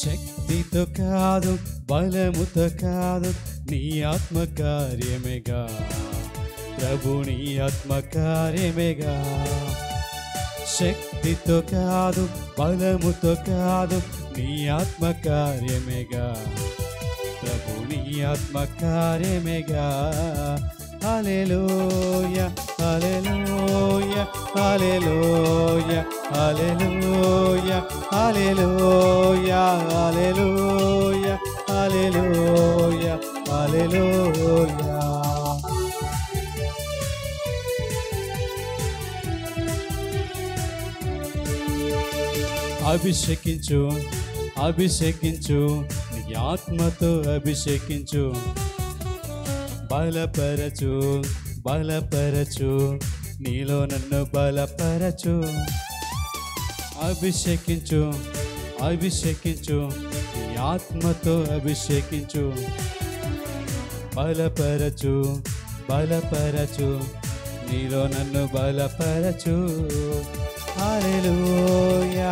శక్తితో కాదు బలముతో కాదు నీ ఆత్మ కార్యమేగా ప్రభు నీ ఆత్మ కార్యమేగా శక్తితో కాదు బలముతో కాదు నీ ఆత్మ కార్యమేగా ప్రభు నీ ఆత్మ కార్యమేగా హల్లెలూయ హల్లెలూయ హల్లెలూయ హల్లెలూయ హల్లెలూయ హల్లెలూయ హల్లెలూయ హల్లెలూయ అభిషేకించు అభిషేకించు నీ ఆత్మతో అభిషేకించు బలపరచు బలపరచు నీలో నన్ను బలపరచు అభిషేకించు అభిషేకించు నీ ఆత్మతో అభిషేకించు బలపరచు బలపరచు నీలో నన్ను బలపరచు హల్లెలూయా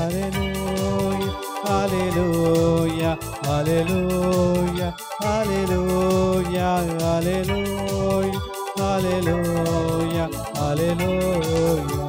హల్లెలూయా హల్లెలూయా హల్లెలూయా హల్లెలూయా హల్లెలూయా హల్లెలూయా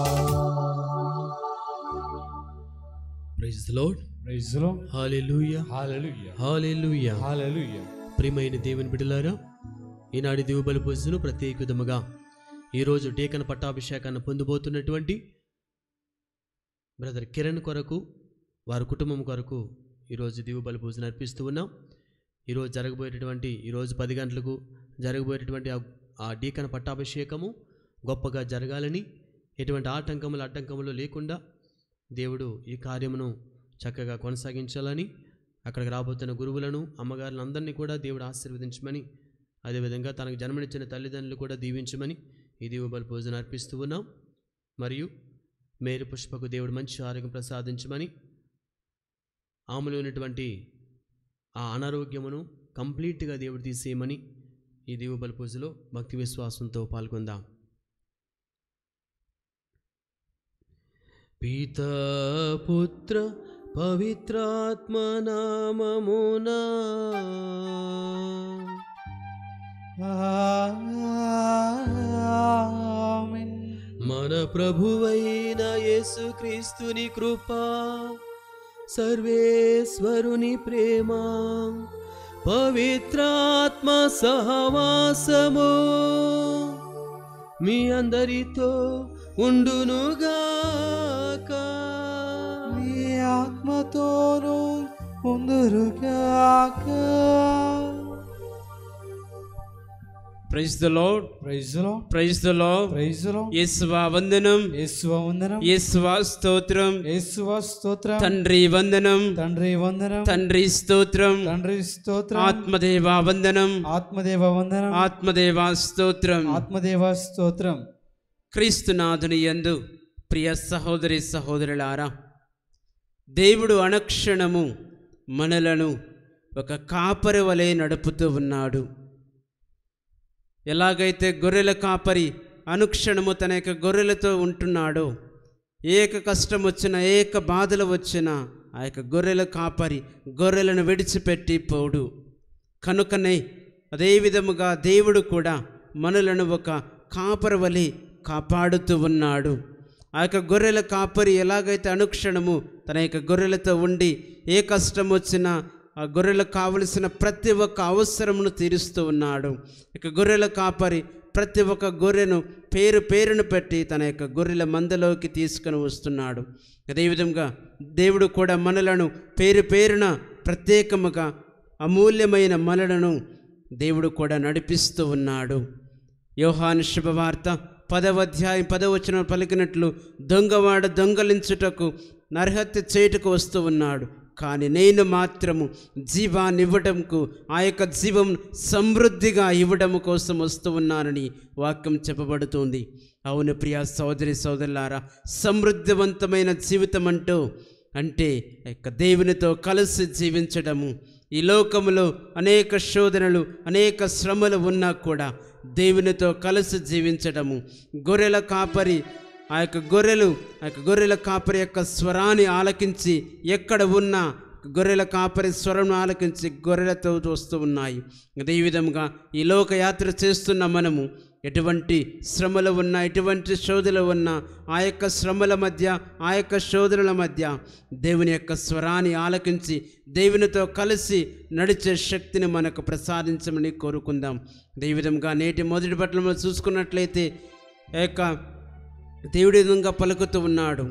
praise the lord praise lord హాలెలూయా హల్లెలూయా హాలెలూయా హల్లెలూయా ప్రియమైన దేవుని బిడ్డలారా ఈనాటి దేవుబలి పూజను ప్రత్యేక విధముగా ఈరోజు టేకన పట్టాభిషేకాన్ని పొందబోతున్నటువంటి బ్రదర్ కిరణ్ కొరకు వారి కుటుంబం కొరకు ఈరోజు దేవుబలి పూజను అర్పిస్తూ ఉన్నాం ఈరోజు జరగబోయేటటువంటి ఈరోజు పది గంటలకు జరగబోయేటటువంటి ఆ- ఆ డీకన పట్టాభిషేకము గొప్పగా జరగాలని ఎటువంటి ఆటంకములు అడ్డంకములు లేకుండా దేవుడు ఈ కార్యమును చక్కగా కొనసాగించాలని అక్కడికి రాబోతున్న గురువులను అమ్మగారులను అందరినీ కూడా దేవుడు ఆశీర్వదించమని అదేవిధంగా తనకు జన్మనిచ్చిన తల్లిదండ్రులు కూడా దీవించమని ఈ దీవబలి పూజను అర్పిస్తూ ఉన్నాం మరియు మేరు పుష్పకు దేవుడు మంచి ఆరోగ్యం ప్రసాదించమని ఆమెలో ఉన్నటువంటి ఆ అనారోగ్యమును కంప్లీట్గా దేవుడు తీసేయమని ఈ దీవబలి పూజలో భక్తి విశ్వాసంతో పాల్గొందాం పితా పుత్ర పవిత్రాత్మ నామమునా ఆమేన్ మన ప్రభువైన యేసుక్రీస్తుని కృప సర్వేశ్వరుని ప్రేమ పవిత్రాత్మ సహవాసము మీ అందరితో ఉండునుగాక నీ ఆత్మతోనూ ముందురుగాక praise the lord praise lord praise the lord praise lord యేసువా వందనం యేసువ వందనం యేసువా స్తోత్రం యేసువ స్తోత్రం తండ్రి వందనం తండ్రి వందనం తండ్రి స్తోత్రం తండ్రి స్తోత్రం ఆత్మదేవ వందనం ఆత్మదేవ వందనం ఆత్మదేవ స్తోత్రం ఆత్మదేవ స్తోత్రం క్రీస్తునాథుని యందు ప్రియ సహోదరి సహోదరులారా దేవుడు అనక్షణము మనలను ఒక కాపరి వలె నడుపుతూ ఉన్నాడు ఎలాగైతే గొర్రెల కాపరి అనుక్షణము తన యొక్క గొర్రెలతో ఉంటున్నాడో ఏక కష్టం వచ్చినా ఏక బాధలు వచ్చినా ఆ యొక్క గొర్రెల కాపరి గొర్రెలను విడిచిపెట్టి పోడు కనుకనే అదే విధముగా దేవుడు కూడా మనలను ఒక కాపరి వలె కాపాడుతూ ఉన్నాడు ఆ యొక్క గొర్రెల కాపరి ఎలాగైతే అనుక్షణము తన యొక్క గొర్రెలతో ఉండి ఏ కష్టం వచ్చినా ఆ గొర్రెలకు కావలసిన ప్రతి ఒక్క అవసరమును తీరుస్తూ ఉన్నాడు ఇక గొర్రెల కాపరి ప్రతి ఒక్క గొర్రెను పేరు పేరును పెట్టి తన యొక్క గొర్రెల మందలోకి తీసుకొని వస్తున్నాడు అదేవిధంగా దేవుడు కూడా మనలను పేరు పేరున ప్రత్యేకముగా అమూల్యమైన మనలను దేవుడు కూడా నడిపిస్తూ ఉన్నాడు యోహాను శుభవార్త పదవ అధ్యాయం పదవచనం పలికినట్లు దొంగవాడ దొంగలించుటకు నరహత్య చేయుటకు వస్తూ ఉన్నాడు కానీ నేను మాత్రము జీవాన్ని ఇవ్వడంకు ఆ యొక్క జీవం సమృద్ధిగా ఇవ్వడం కోసం వస్తూ ఉన్నానని వాక్యం చెప్పబడుతుంది అవును ప్రియా సోదరి సోదరులారా సమృద్ధివంతమైన జీవితం అంటూ అంటే ఆ యొక్క దేవునితో కలిసి జీవించడము ఈ లోకములో అనేక శోధనలు అనేక శ్రమలు ఉన్నా కూడా దేవునితో కలిసి జీవించడము గొర్రెల కాపరి ఆ యొక్క గొర్రెలు ఆ యొక్క గొర్రెల కాపరి యొక్క స్వరాన్ని ఆలకించి ఎక్కడ ఉన్నా గొర్రెల కాపరి స్వరం ఆలకించి గొర్రెలతో వస్తూ ఉన్నాయి అదే విధంగా ఈ లోకయాత్ర చేస్తున్న మనము ఎటువంటి శ్రమలు ఉన్నా ఎటువంటి శోధనలు ఉన్నా ఆ యొక్క శ్రమల మధ్య ఆ యొక్క శోధనల మధ్య దేవుని యొక్క స్వరాన్ని ఆలకించి దేవునితో కలిసి నడిచే శక్తిని మనకు ప్రసాదించమని కోరుకుందాం అదే విధంగా నేటి మొదటి పట్ల చూసుకున్నట్లయితే ఆ యొక్క దేవుడి విధంగా పలుకుతూ ఉన్నాడు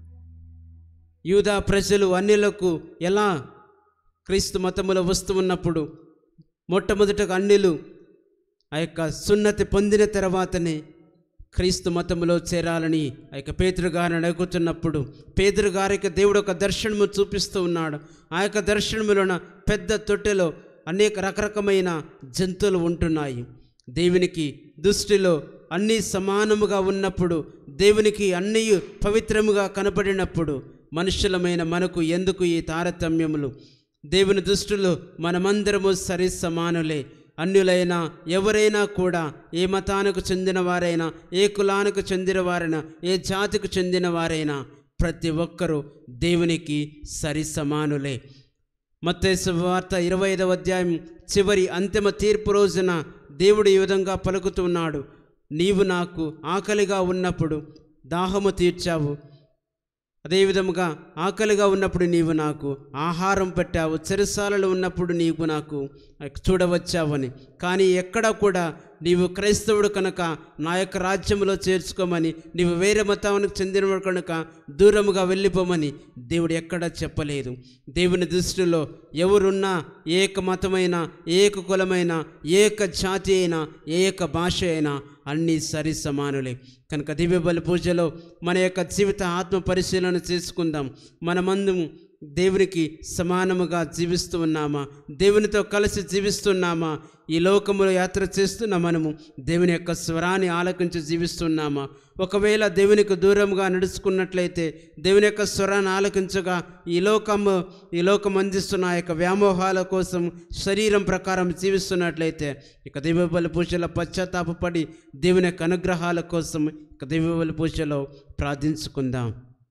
యూదా ప్రజలు అన్యులకు ఎలా క్రీస్తు మతములో వస్తూ ఉన్నప్పుడు మొట్టమొదటగా అన్యులు ఆ యొక్క సున్నతి పొందిన తర్వాతనే క్రీస్తు మతములో చేరాలని ఆ యొక్క పేతురు గారిని అడుగుతున్నప్పుడు పేతురు గారికి దేవుడు ఒక దర్శనము చూపిస్తూ ఉన్నాడు ఆ యొక్క దర్శనములోన పెద్ద తొట్టెలో అనేక రకరకమైన జంతువులు ఉంటున్నాయి దేవునికి దృష్టిలో అన్నీ సమానముగా ఉన్నప్పుడు దేవునికి అన్నీ పవిత్రముగా కనపడినప్పుడు మనుషులమైన మనకు ఎందుకు ఈ తారతమ్యములు దేవుని దృష్టిలో మనమందరము సరి సమానులే అన్యులైనా ఎవరైనా కూడా ఏ మతానికి చెందిన వారైనా ఏ కులానికి చెందిన వారైనా ఏ జాతికి చెందిన వారైనా ప్రతి ఒక్కరూ దేవునికి సరి సమానులే మత్తేసు వార్త ఇరవై ఐదవ అధ్యాయం చివరి అంతిమ తీర్పు రోజున దేవుడు ఈ విధంగా పలుకుతున్నాడు నీవు నాకు ఆకలిగా ఉన్నప్పుడు దాహము తీర్చావు అదేవిధముగా ఆకలిగా ఉన్నప్పుడు నీవు నాకు ఆహారం పెట్టావు చెరసాలలో ఉన్నప్పుడు నీవు నాకు చూడవచ్చావని కానీ ఎక్కడా కూడా నీవు క్రైస్తవుడు కనుక నా యొక్క రాజ్యంలో చేర్చుకోమని నీవు వేరే మతానికి చెందినవాడు కనుక దూరముగా వెళ్ళిపోమని దేవుడు ఎక్కడా చెప్పలేదు దేవుని దృష్టిలో ఎవరున్నా ఏక మతమైనా ఏక కులమైన ఏక జాతి అయినా ఏక భాష అయినా అన్నీ సరి సమానులే కనుక దివ్య బలి పూజలో మన యొక్క జీవిత ఆత్మ పరిశీలన చేసుకుందాం మనమందు దేవునికి సమానముగా జీవిస్తూ ఉన్నామా దేవునితో కలిసి జీవిస్తున్నామా ఈ లోకములో యాత్ర చేస్తున్న మనము దేవుని యొక్క స్వరాన్ని ఆలకించి జీవిస్తున్నామా ఒకవేళ దేవునికి దూరంగా నడుచుకున్నట్లయితే దేవుని యొక్క స్వరాన్ని ఆలకించగా ఈ లోకము ఈ లోకం అందిస్తున్న ఆ యొక్క వ్యామోహాల కోసం శరీరం ప్రకారం జీవిస్తున్నట్లయితే ఇక దివ్యబలి పూజల పశ్చాత్తాపడి దేవుని యొక్క అనుగ్రహాల కోసం ఇక దివ్యబలి పూజలో ప్రార్థించుకుందాం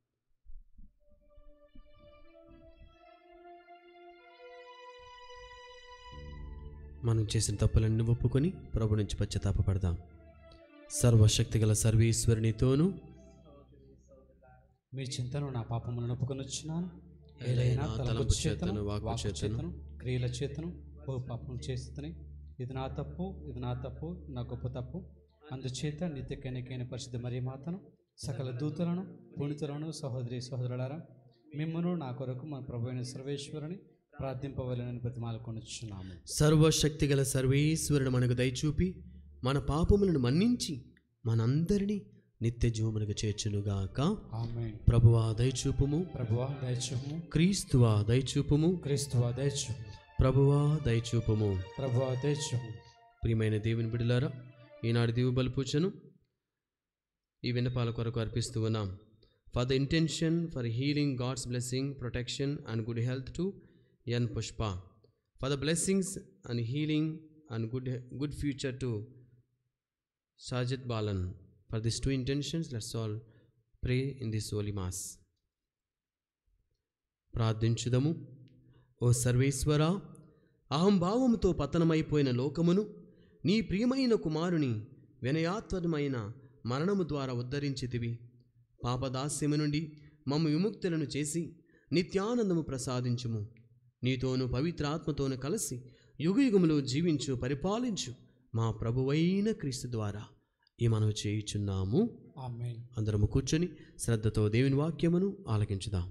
మనం చేసిన తప్పులన్నీ ఒప్పుకొని ప్రభు నుంచి పశ్చాత్తాపడదాం సర్వశక్తి గల సర్వీశ్వరునితోనూ మీ చింతను నా పాపములను ఒప్పుకొనొచ్చున్నాను ఏలైనా ఏదైనా తలంపు తలంపు చేతను, చేతను వాక్కు వాక్కు చేతను, చేతను క్రియల చేతను ఓ పాపం చేస్తుని ఇది నా తప్పు ఇది నా తప్పు నా గొప్ప తప్పు అందుచేత నిత్య కనికైన పరిశుద్ధ మరి మాతను సకల దూతలను పుణితులను సహోదరి సహోదరులారా మిమ్మను నా కొరకు మన ప్రభు అయిన సర్వేశ్వరుని ప్రార్థింపవలనని ప్రతిమాలకొనొచ్చున్నాము సర్వశక్తి గల సర్వేశ్వరుడు మనకు దయచూపి మన పాపములను మన్నించి మనందరినీ నిత్య జీవమునకు చేర్చునుగాక ఆమె ప్రభువా దయచూపుము ప్రభువా దయచుము క్రీస్తువా దయచూపుము క్రీస్తువా దయచుము ప్రభువా దయచూపుము ప్రభువా దయచుము ప్రియమైన దేవుని బిడ్డలారా ఈనాడు దీవు బలిపూచను ఈ విన్నపాల కొరకు అర్పిస్తూ ఉన్నాం for the intention for healing god's blessing protection and good health to N Pushpa for the blessings and healing and good good future to Sajid Balan for this two intentions let's all pray in this holy mass ప్రార్థించుదము ఓ సర్వేశ్వర అహంభావముతో పతనమైపోయిన లోకమును నీ ప్రియమైన కుమారుని వినయాత్మకమైన మరణము ద్వారా ఉద్ధరించితివి పాపదాస్యము నుండి మమ్మ విముక్తులను చేసి నిత్యానందము ప్రసాదించుము నీతోను పవిత్రాత్మతోను కలిసి యుగయుగములో జీవించు పరిపాలించు మా ప్రభువైన క్రీస్తు ద్వారా ఈ మనము చేయుచున్నాము ఆమె అందరము కూర్చొని శ్రద్ధతో దేవుని వాక్యమును ఆలకించుదాం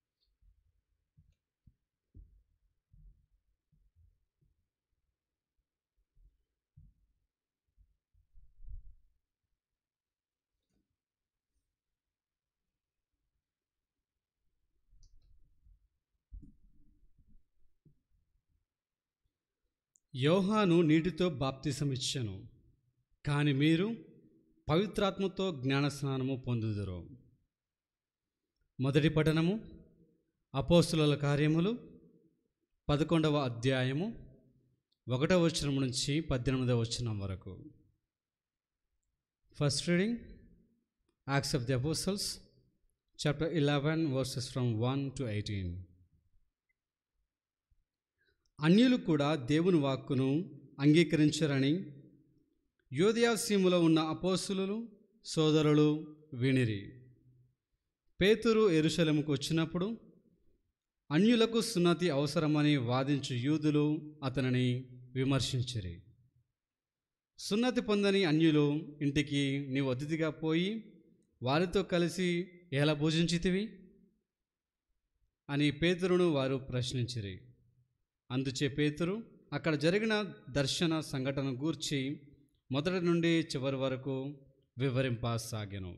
యోహాను నీటితో బాప్తిసమిచ్చెను కానీ మీరు పవిత్రాత్మతో జ్ఞానస్నానము పొందుదురు మొదటి పఠనము అపోస్తుల కార్యములు పదకొండవ అధ్యాయము ఒకటవ వచనం నుంచి పద్దెనిమిదవ వచనం వరకు first reading acts of the apostles chapter eleven verses from one to eighteen అన్యులు కూడా దేవుని వాక్కును అంగీకరించరని యోధయాసీములో ఉన్న అపోసులు సోదరులు వినిరి పేతురు ఎరుశలముకు వచ్చినప్పుడు అన్యులకు సున్నతి అవసరమని వాదించు యూదులు అతనిని విమర్శించిరి సున్నతి పొందని అన్యులు ఇంటికి నీవు అతిథిగా పోయి వారితో కలిసి ఎలా భోజించితివి అని పేతురును వారు ప్రశ్నించిరి అందుచే పేతురు అక్కడ జరిగిన దర్శన సంఘటన గూర్చి మొదటి నుండి చివరి వరకు వివరింపసాగాను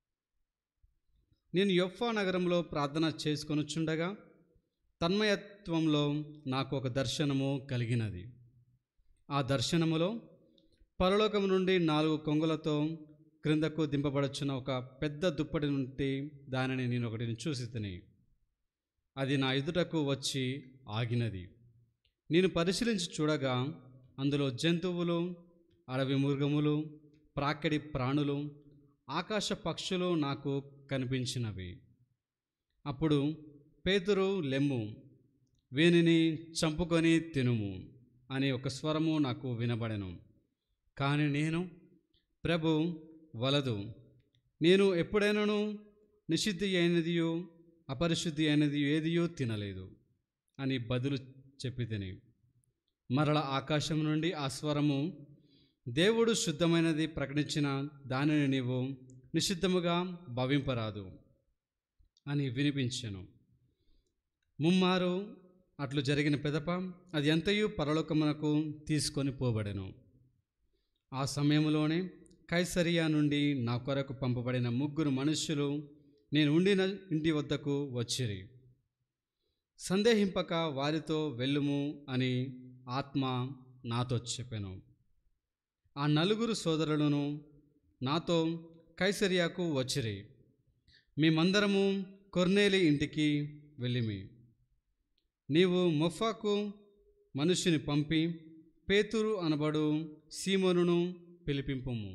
నేను యొఫ్ఫా నగరంలో ప్రార్థన చేసుకొనుచుండగా తన్మయత్వంలో నాకు ఒక దర్శనము కలిగినది ఆ దర్శనములో పరలోకం నుండి నాలుగు కొంగులతో క్రిందకు దింపబడుచున్న ఒక పెద్ద దుప్పటి నుండి దానిని నేను ఒకటిని చూసి తిని అది నా ఎదుటకు వచ్చి ఆగినది నేను పరిశీలించి చూడగా అందులో జంతువులు అడవి మృగములు ప్రాక్కడి ప్రాణులు ఆకాశ పక్షులు నాకు కనిపించినవి అప్పుడు పేతురు లెమ్ము వీనిని చంపుకొని తినుము అనే ఒక స్వరము నాకు వినబడెను కానీ నేను ప్రభు వలదు నేను ఎప్పుడైనాను నిషిద్ధి అయినదియో అపరిశుద్ధి అయినది ఏదియో తినలేదు అని బదులు చెప్పి తిని మరల ఆకాశం నుండి ఆ స్వరము దేవుడు శుద్ధమైనది ప్రకటించిన దానిని నీవు నిషిద్ధముగా భావింపరాదు అని వినిపించాను ముమ్మారు అట్లు జరిగిన పెదప అది ఎంతయు పరలోకమునకు తీసుకొని పోబడెను ఆ సమయంలోనే కైసరియా నుండి నా కొరకు పంపబడిన ముగ్గురు మనుష్యులు నేను ఉండిన ఇంటి వద్దకు వచ్చిరి సందేహింపక వారితో వెళ్ళుము అని ఆత్మ నాతో చెప్పాను ఆ నలుగురు సోదరులను నాతో కైసరియాకు వచ్చిరి మేమందరము కొర్నేలి ఇంటికి వెళ్ళిమి నీవు మొఫాకు మనుష్యుని పంపి పేతురు అనబడు సీమోనును పిలిపింపుము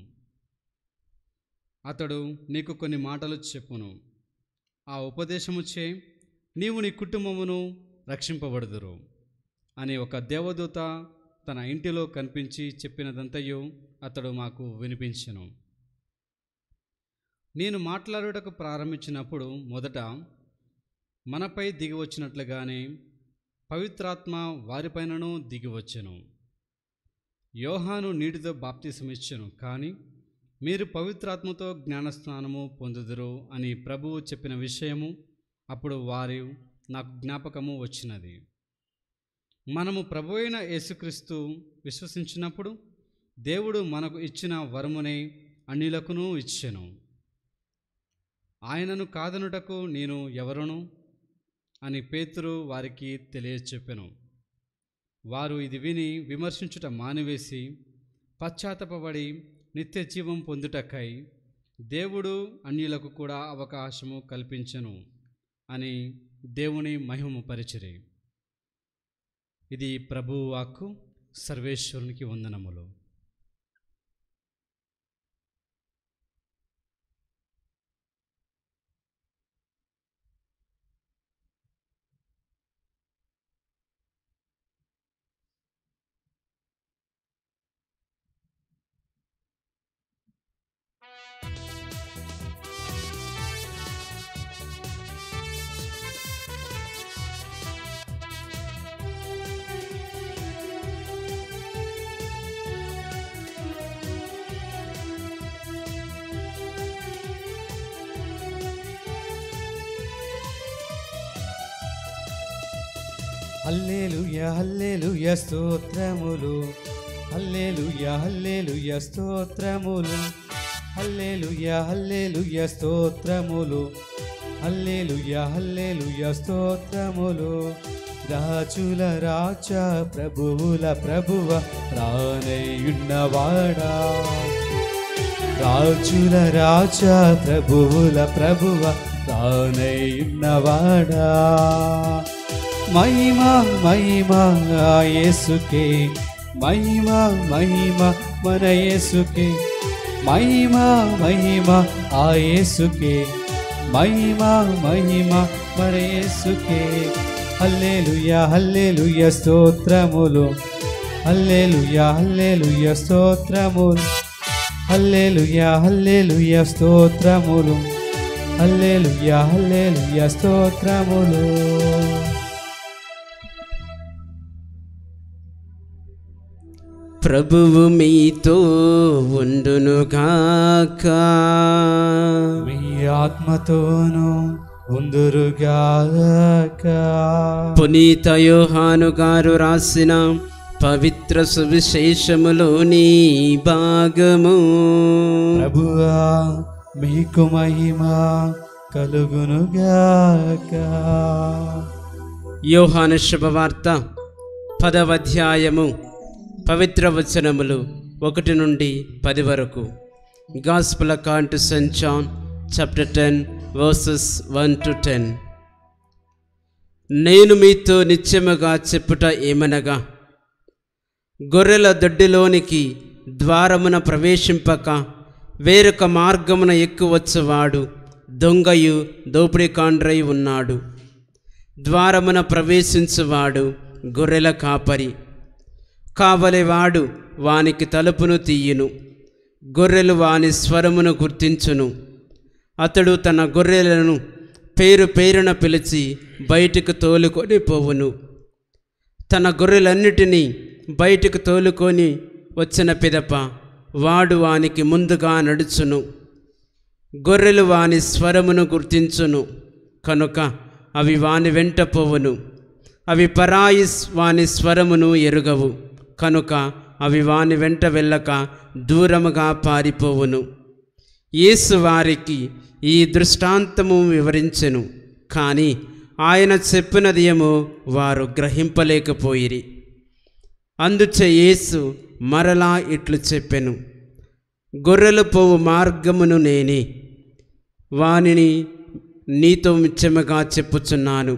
అతడు నీకు కొన్ని మాటలు చెప్పును ఆ ఉపదేశముచే నీవు నీ కుటుంబమును రక్షింపబడుదురు అని ఒక దేవదూత తన ఇంటిలో కనిపించి చెప్పినదంతయు అతడు మాకు వినిపించెను నేను మాట్లాడుటకు ప్రారంభించినప్పుడు మొదట మనపై దిగి వచ్చినట్లుగానే పవిత్రాత్మ వారిపైనను దిగి వచ్చెను యోహాను నీటితో బాప్తిసమిచ్చెను కానీ మీరు పవిత్రాత్మతో జ్ఞానస్నానము పొందుదురు అని ప్రభువు చెప్పిన విషయము అప్పుడు వారి నాకు జ్ఞాపకము వచ్చినది మనము ప్రభు అయిన యేసుక్రీస్తు విశ్వసించినప్పుడు దేవుడు మనకు ఇచ్చిన వరమునే అన్యులకును ఇచ్చెను ఆయనను కాదనుటకు నేను ఎవరును అని పేతురు వారికి తెలియచెప్పెను వారు ఇది విని విమర్శించుట మానివేసి పశ్చాత్తపడి నిత్య జీవం పొందుటకై దేవుడు అన్యులకు కూడా అవకాశము కల్పించెను అని దేవుని మహిమ పరిచరి ఇది ప్రభువు వాక్కు సర్వేశ్వరునికి వందనములు హల్లేలుయ హల్లేలుయ స్తోత్రములు హల్లేలుయ హల్లేలుయ స్తోత్రములు హల్లేలుయ హల్లేలుయ స్తోత్రములు హల్లేలుయ హల్లేలుయ స్తోత్రములు రాజుల రాజా ప్రభువుల ప్రభువ రానయ్యున్నవాడా రాజుల రాజా ప్రభువుల ప్రభువ రానయ్యున్నవాడా మహిమ మహిమ ఆ యేసుకే మహిమ మహిమ మన యేసుకే మహిమ మహిమ ఆ యేసుకే మహిమ మహిమ మన యేసుకే హల్లేలుయా హల్లేలుయా స్తోత్రములు హల్లేలుయా హల్లేలుయా స్తోత్రములు హల్లేలుయా హల్లేలుయా స్తోత్రములు హల్లేలుయా హల్లేలుయా స్తోత్రములు ప్రభువు మీతో ఉండునుగాక మీ ఆత్మతోను ఉందురుగాక పునీత యోహాను గారు రాసిన పవిత్ర సువిశేషములోని భాగము ప్రభువా మీకు మహిమ కలుగునుగాక యోహాను శుభవార్త పదవ అధ్యాయము పవిత్ర వచనములు ఒకటి నుండి పది వరకు గాస్పుల కాంట్ saint John chapter ten verses one to ten నేను మీతో నిత్యముగా చెప్పుట ఏమనగా గొర్రెల దొడ్డిలోనికి ద్వారమున ప్రవేశింపక వేరొక మార్గమున ఎక్కువచ్చువాడు దొంగయు దోపిడికాండ్రై ఉన్నాడు ద్వారమున ప్రవేశించువాడు గొర్రెల కాపరి కావలివాడు వానికి తలుపును తీయును గొర్రెలు వాని స్వరమును గుర్తించును అతడు తన గొర్రెలను పేరు పేరున పిలిచి బయటికి తోలుకొని పోవును తన గొర్రెలన్నిటినీ బయటికి తోలుకొని వచ్చిన పిదప వాడు వానికి ముందుగా నడుచును గొర్రెలు వాని స్వరమును గుర్తించును కనుక అవి వాని వెంట పోవును అవి పరాయి స్- వాని స్వరమును ఎరుగవు కనుక అవి వాని వెంట వెళ్ళక దూరముగా పారిపోవును యేసు వారికి ఈ దృష్టాంతము వివరించెను కానీ ఆయన చెప్పినదేమో వారు గ్రహింపలేకపోయిరి అందుచే యేసు మరలా ఇట్లు చెప్పెను గొర్రెలు పోవు మార్గమును నేనే వానిని నీతో మిచ్చముగా చెప్పుచున్నాను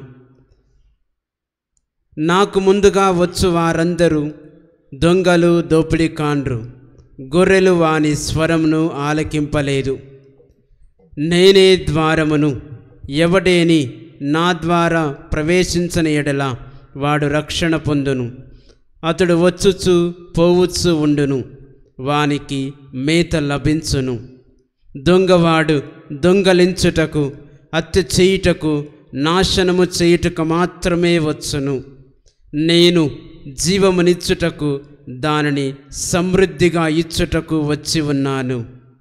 నాకు ముందుగా వచ్చు వారందరూ దొంగలు దోపిడీకాండ్రు గొర్రెలు వాని స్వరమును ఆలకింపలేదు నేనే ద్వారమును ఎవడేని నా ద్వారా ప్రవేశించని ఎడల వాడు రక్షణ పొందును అతడు వచ్చుచు పోవచ్చు ఉండును వానికి మేత లభించును దొంగవాడు దొంగలించుటకు హత్య చేయుటకు నాశనము చేయుటకు మాత్రమే వచ్చును నేను జీవమునిచ్చుటకు దానిని సమృద్ధిగా ఇచ్చుటకు వచ్చి ఉన్నాను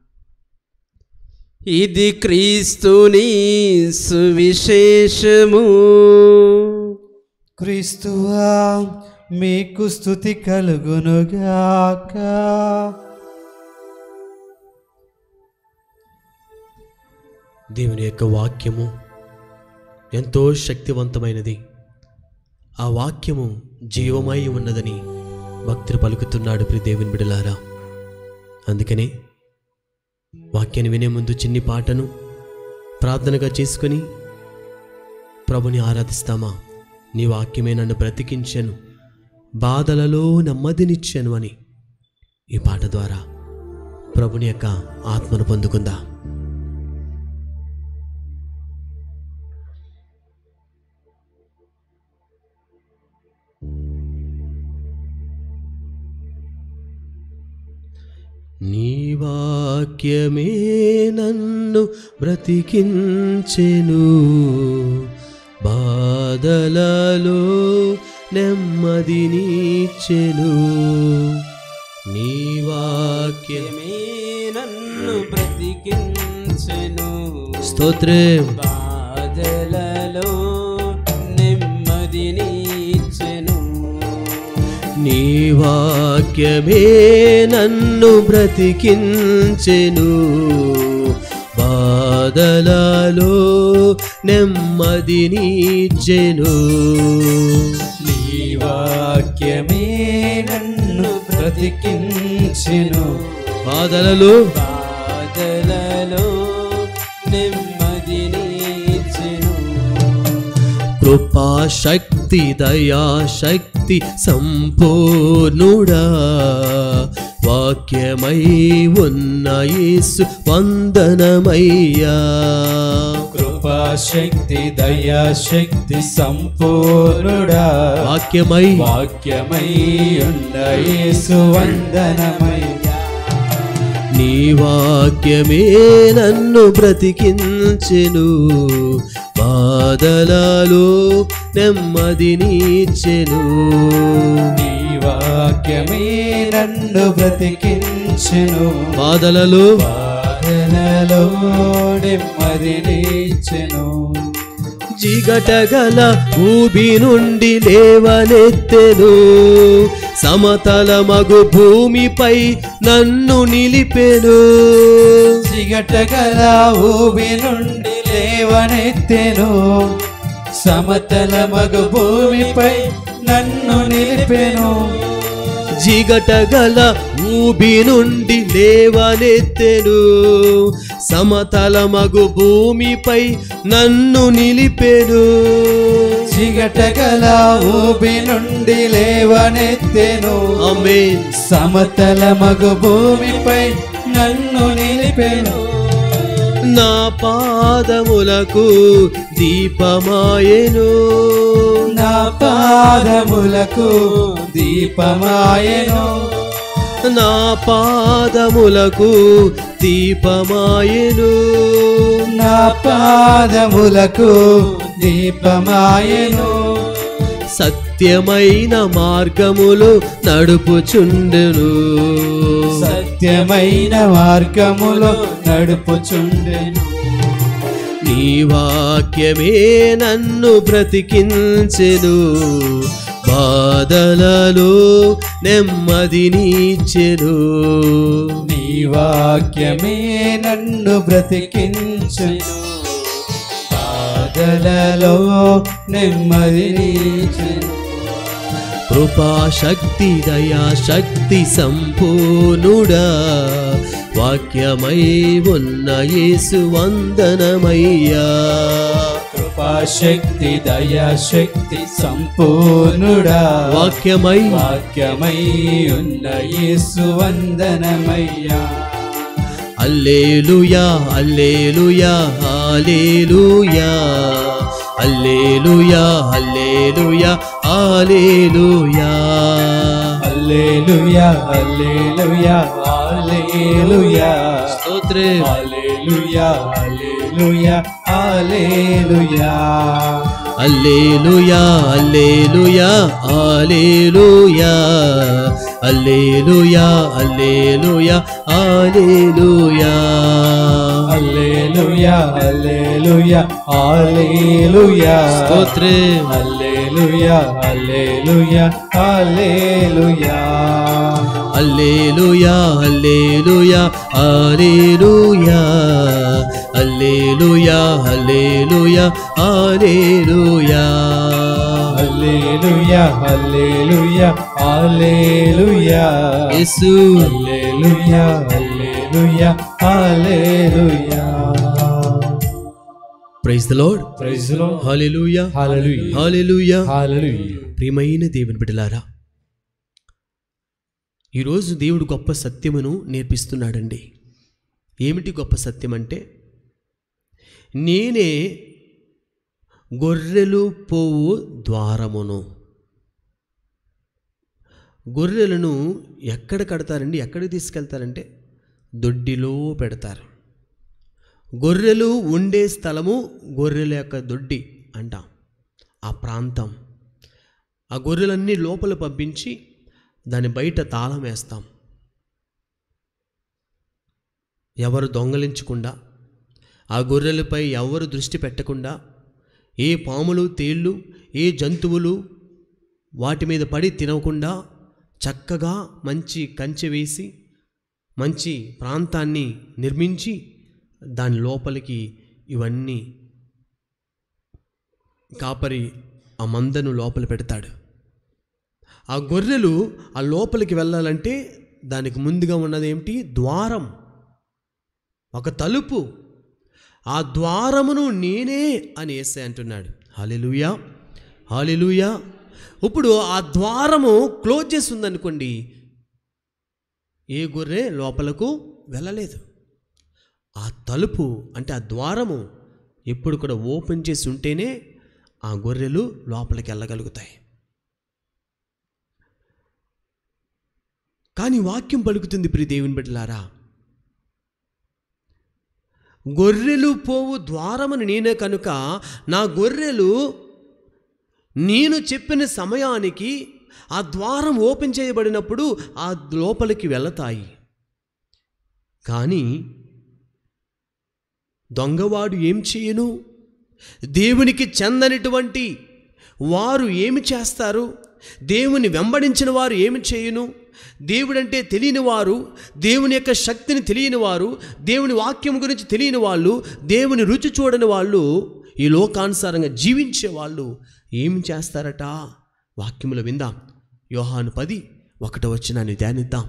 ఇది క్రీస్తుని సువిశేషము క్రీస్తువా మీకు స్థుతి కలుగునుగాక దేవుని యొక్క వాక్యము ఎంతో శక్తివంతమైనది ఆ వాక్యము జీవమై ఉన్నదని భక్తులు పలుకుతున్నాడు ప్రి దేవుని బిడలారా అందుకనే వాక్యాన్ని వినే ముందు చిన్ని పాటను ప్రార్థనగా చేసుకొని ప్రభుని ఆరాధిస్తామా నీ వాక్యమే నన్ను బ్రతికించెను బాధలలో నెమ్మదినిచ్చాను అని ఈ పాట ద్వారా ప్రభుని యొక్క ఆత్మను పొందుకుందా నీ వాక్యమే నన్ను బ్రతికించెను బాధలలో నెమ్మదినిచ్చెను నీ వాక్యమే నన్ను బ్రతికించెను స్తోత్రం బాధలలో నెమ్మదినిచ్చెను నీ వాక్యమే నన్ను బ్రతికించెను బాధలలో నెమ్మదినిచ్చెను నీ వాక్యమే నన్ను బ్రతికించెను బాధలలో బాధలలో నెమ్మదినిచ్చెను కృపా శక్తి దయా శక్తి సంపూర్ణుడా వాక్యమై ఉన్న యేసు వందనమయ్యా కృప కృపాశక్తి దయాశక్తి సంపూర్ణుడా వాక్యమై వాక్యమై ఉన్న యేసు వందనమయ్యా నీ వాక్యమే నన్ను బ్రతికించెను బాధలలో నెమ్మదినిచ్చెను నీ వాక్యమే నన్ను బ్రతికించెను బాధలలో బాధలలో నెమ్మదినిచ్చెను జిగటగల ఊబి నుండి లేవనెత్తెను సమతల మగు భూమిపై నన్ను నిలిపెను చిగటగల ఊబి నుండి లేవనెత్తెను సమతల మగు భూమిపై నన్ను నిలిపెను జిగటగల ఊబి నుండి లేవనెత్తెను సమతల మగు భూమిపై నన్ను నిలిపెను చిగటగల ఊబి నుండి లేవనెత్తెను ఆమేన్ సమతల మగు భూమిపై నన్ను నిలిపెను నా పాదములకు దీపమాయెను నా పాదములకు దీపమాయెను నా పాదములకు దీపమాయెను నా పాదములకు దీపమాయెను సత్యమైన మార్గములు నడుపుచుండెను సత్యమైన మార్గములో నడుపుచుండెను నీ వాక్యమే నన్ను బ్రతికించెను బాధలలో నెమ్మదినిచ్చెను నీ వాక్యమే నన్ను బ్రతికించును బాధలలో నెమ్మదినిచ్చెను కృపాశక్తి దయాశక్తి సంపూర్ణుడా వాక్యమై ఉన్న యేసు వందనమయ్యా కృపాశక్తి దయాశక్తి సంపూర్ణుడా వాక్యమై వాక్యమై ఉన్న యేసు వందనమయ్యా అల్లేలుయా అల్లేలుయా హల్లెలూయా అల్లేలుయా అల్లేలుయా హల్లెలూయా హల్లెలూయా హల్లెలూయా హల్లెలూయా స్తోత్రే హల్లెలూయా హల్లెలూయా హల్లెలూయా అల్లేలుయా అల్లేలుయా హల్లెలూయా అల్లేలుయా అల్లేలుయా హల్లెలూయా హల్లెలూయా హల్లెలూయా హల్లెలూయా స్తోత్రే హల్లెలూయా హల్లెలూయా హల్లెలూయా అల్లేలుయా అల్లేలుయా హల్లెలూయా అల్లేలుయా అల్లేలుయా హల్లెలూయా హల్లెలూయా హల్లెలూయా హల్లెలూయా యేసు హల్లెలూయా హల్లెలూయా హల్లెలూయా praise the lord praise lord హల్లెలూయా హల్లెలూయా హల్లెలూయా హల్లెలూయా ప్రియమైన దేవుని బిడ్డలారా ఈరోజు దేవుడు గొప్ప సత్యమును నేర్పిస్తున్నాడండి ఏమిటి గొప్ప సత్యం అంటే నేనే గొర్రెలు పోవు ద్వారమును గొర్రెలను ఎక్కడ కడతారండి ఎక్కడికి తీసుకెళ్తారంటే దొడ్డిలో పెడతారు గొర్రెలు ఉండే స్థలము గొర్రెల యొక్క దొడ్డి అంటాం ఆ ప్రాంతం ఆ గొర్రెలన్నీ లోపల పంపించి దాని బయట తాళం వేస్తాం ఎవరు దొంగలించకుండా ఆ గొర్రెలపై ఎవరు దృష్టి పెట్టకుండా ఏ పాములు తేళ్ళు ఏ జంతువులు వాటి మీద పడి తినకుండా చక్కగా మంచి కంచె వేసి మంచి ప్రాంతాన్ని నిర్మించి దాని లోపలికి ఇవన్నీ కాపరి ఆ మందను లోపల పెడతాడు ఆ గొర్రెలు ఆ లోపలికి వెళ్ళాలంటే దానికి ముందుగా ఉన్నది ఏమిటి ద్వారం ఒక తలుపు ఆ ద్వారమును నేనే అని ఏసై అంటున్నాడు హాలెలుయా హాలెలుయా ఇప్పుడు ఆ ద్వారము క్లోజ్ చేసి ఉందనుకోండి ఏ గొర్రె లోపలకు వెళ్ళలేదు ఆ తలుపు అంటే ఆ ద్వారము ఎప్పుడు కూడా ఓపెన్ చేసి ఉంటేనే ఆ గొర్రెలు లోపలికి వెళ్ళగలుగుతాయి కానీ వాక్యం పలుకుతుంది ప్రియ దేవుని బిడ్డలారా గొర్రెలు పోవు ద్వారమును నేనే కనుక నా గొర్రెలు నేను చెప్పిన సమయానికి ఆ ద్వారం ఓపెన్ చేయబడినప్పుడు ఆ లోపలికి వెళతాయి కానీ దొంగవాడు ఏం చేయను దేవునికి చెందనిటువంటి వారు ఏమి చేస్తారు దేవుని వెంబడించిన వారు ఏమి చేయను దేవుడంటే తెలియని వారు దేవుని యొక్క శక్తిని తెలియని వారు దేవుని వాక్యం గురించి తెలియని వాళ్ళు దేవుని రుచి చూడని వాళ్ళు ఈ లోకానుసారంగా జీవించే వాళ్ళు ఏమి చేస్తారట వాక్యములు విందాం యోహాను పది ఒకటో వచ్చినాన్ని ధ్యానిద్దాం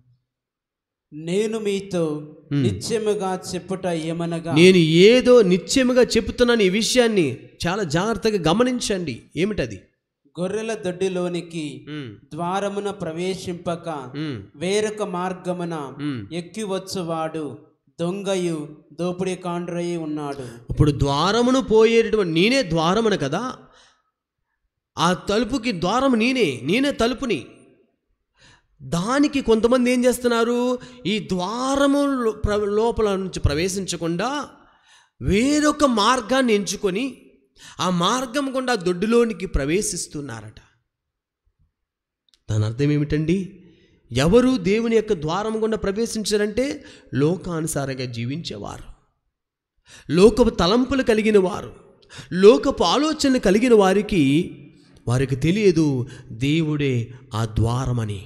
నేను మీతో నిత్యముగా చెప్పుట ఏమనగా నేను ఏదో నిత్యముగా చెబుతున్నాను ఈ విషయాన్ని చాలా జాగ్రత్తగా గమనించండి ఏమిటది గొర్రెల దొడ్డిలోనికి ఉమ్, ద్వారమున ప్రవేశింపక ఉమ్, వేరొక మార్గమున ఉమ్. ఎక్కి వచ్చువాడు దొంగయు దోపిడీ కాండ్రయి ఉన్నాడు ఇప్పుడు ద్వారమును పోయేటటువంటి నేనే ద్వారమును కదా ఆ తలుపుకి ద్వారం నేనే నేనే తలుపుని దానికి కొంతమంది ఏం చేస్తున్నారు ఈ ద్వారము లో- ప్ర- లోపల నుంచి ప్రవేశించకుండా వేరొక మార్గాన్ని ఎంచుకొని ఆ మార్గం గుండా దొడ్డులోనికి ప్రవేశిస్తున్నారట దాని అర్థం ఏమిటండి ఎవరు దేవుని యొక్క ద్వారం గుండా ప్రవేశించారంటే లోకానుసారంగా జీవించేవారు లోకపు తలంపులు కలిగిన వారు లోకపు ఆలోచనలు కలిగిన వారికి వారికి తెలియదు దేవుడే ఆ ద్వారమని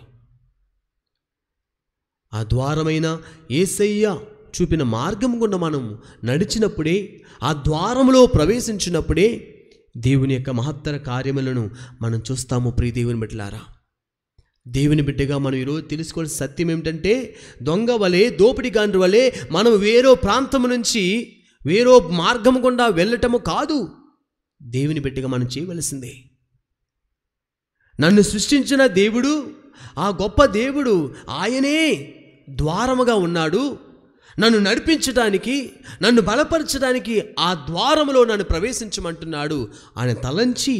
ఆ ద్వారమైన ఏసయ్య చూపిన మార్గం గుండా మనం నడిచినప్పుడే ఆ ద్వారములో ప్రవేశించినప్పుడే దేవుని యొక్క మహత్తర కార్యములను మనం చూస్తాము ప్రియ దేవుని బిడ్డలారా దేవుని బిడ్డగా మనం ఈరోజు తెలుసుకోవాల్సిన సత్యం ఏమిటంటే దొంగ వలె దోపిడి గాండ్రు వలె మనం వేరో ప్రాంతం నుంచి వేరో మార్గం గుండా వెళ్ళటము కాదు దేవుని బిడ్డగా మనం చేయవలసిందే నన్ను సృష్టించిన దేవుడు ఆ గొప్ప దేవుడు ఆయనే ద్వారముగా ఉన్నాడు నన్ను నడిపించడానికి నన్ను బలపరచడానికి ఆ ద్వారములో నన్ను ప్రవేశించమంటున్నాడు ఆయన తలంచి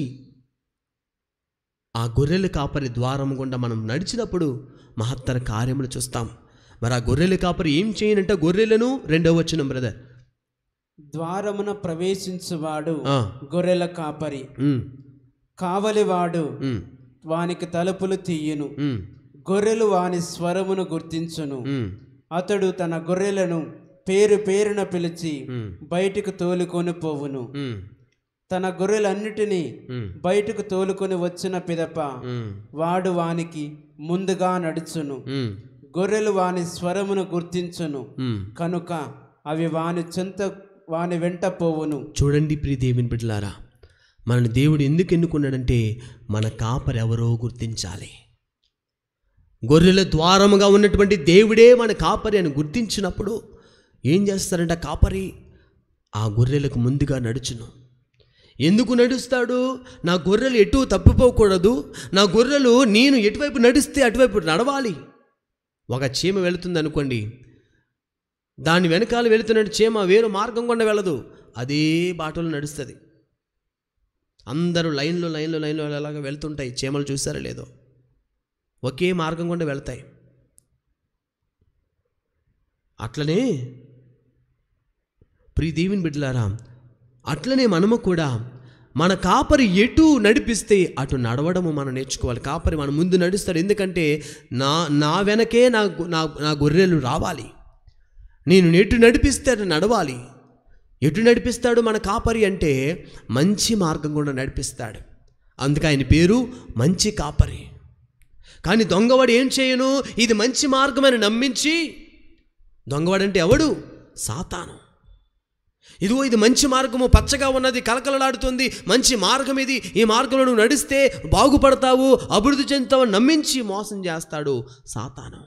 ఆ గొర్రెల కాపరి ద్వారం గుండా మనం నడిచినప్పుడు మహత్తర కార్యములు చూస్తాం మరి ఆ గొర్రెల కాపరి ఏం చేయనంటే గొర్రెలను రెండవ వచ్చిన బ్రదర్ ద్వారమున ప్రవేశించువాడు ఆ, గొర్రెల కాపరి ఉమ్, కావలివాడు ఉమ్, వానికి తలుపులు తీయును ఉమ్, గొర్రెలు వాని స్వరమును గుర్తించును ఉమ్, అతడు తన గొర్రెలను పేరు పేరున పిలిచి ఉమ్, బయటకు తోలుకొని పోవును ఉమ్, తన గొర్రెలన్నిటినీ ఉమ్, బయటకు తోలుకొని వచ్చిన పిదప ఉమ్, వాడు వానికి ముందుగా నడుచును ఉమ్, గొర్రెలు వాని స్వరమును గుర్తించును ఉమ్. కనుక అవి వాని చెంత వాని వెంట పోవును చూడండి ప్రియ దేవుని బిడ్డలారా మనని దేవుడు ఎందుకు ఎన్నుకున్నాడంటే మన కాపరి ఎవరో గుర్తించాలి గొర్రెల ద్వారముగా ఉన్నటువంటి దేవుడే మన కాపరి అని గుర్తించినప్పుడు ఏం చేస్తారంట కాపరి ఆ గొర్రెలకు ముందుగా నడుచును ఎందుకు నడుస్తాడు నా గొర్రెలు ఎటు తప్పిపోకూడదు నా గొర్రెలు నేను ఎటువైపు నడిస్తే అటువైపు నడవాలి ఒక చీమ వెళుతుంది అనుకోండి దాని వెనకాల వెళుతున్నట్టు చీమ వేరు మార్గం గుండా వెళ్ళదు అదే బాటలో నడుస్తుంది అందరూ లైన్లో లైన్లో లైన్లో అలాగా వెళ్తుంటాయి చీమలు చూసారా లేదో ఒకే మార్గం గుండా వెళ్తాయి అట్లనే ప్రియ దేవుని బిడ్డలారా అట్లనే మనము కూడా మన కాపరి ఎటు నడిపిస్తే అటు నడవడము మనం నేర్చుకోవాలి కాపరి మన ముందు నడుస్తాడు ఎందుకంటే నా నా వెనకే నా గు- నా నా గొర్రెలు రావాలి నేను ఎటు నడిపిస్తే అటు నడవాలి ఎటు నడిపిస్తాడు మన కాపరి అంటే మంచి మార్గం కూడా నడిపిస్తాడు అందుకే ఆయన పేరు మంచి కాపరి కానీ దొంగవాడు ఏం చేయను ఇది మంచి మార్గమని నమ్మించి దొంగవాడంటే ఎవడు సాతాను ఇదిగో ఇది మంచి మార్గము పచ్చగా ఉన్నది కలకలలాడుతుంది మంచి మార్గం ఇది ఈ మార్గంలో నువ్వు నడిస్తే బాగుపడతావు అభివృద్ధి చెందుతావు అని నమ్మించి మోసం చేస్తాడు సాతాను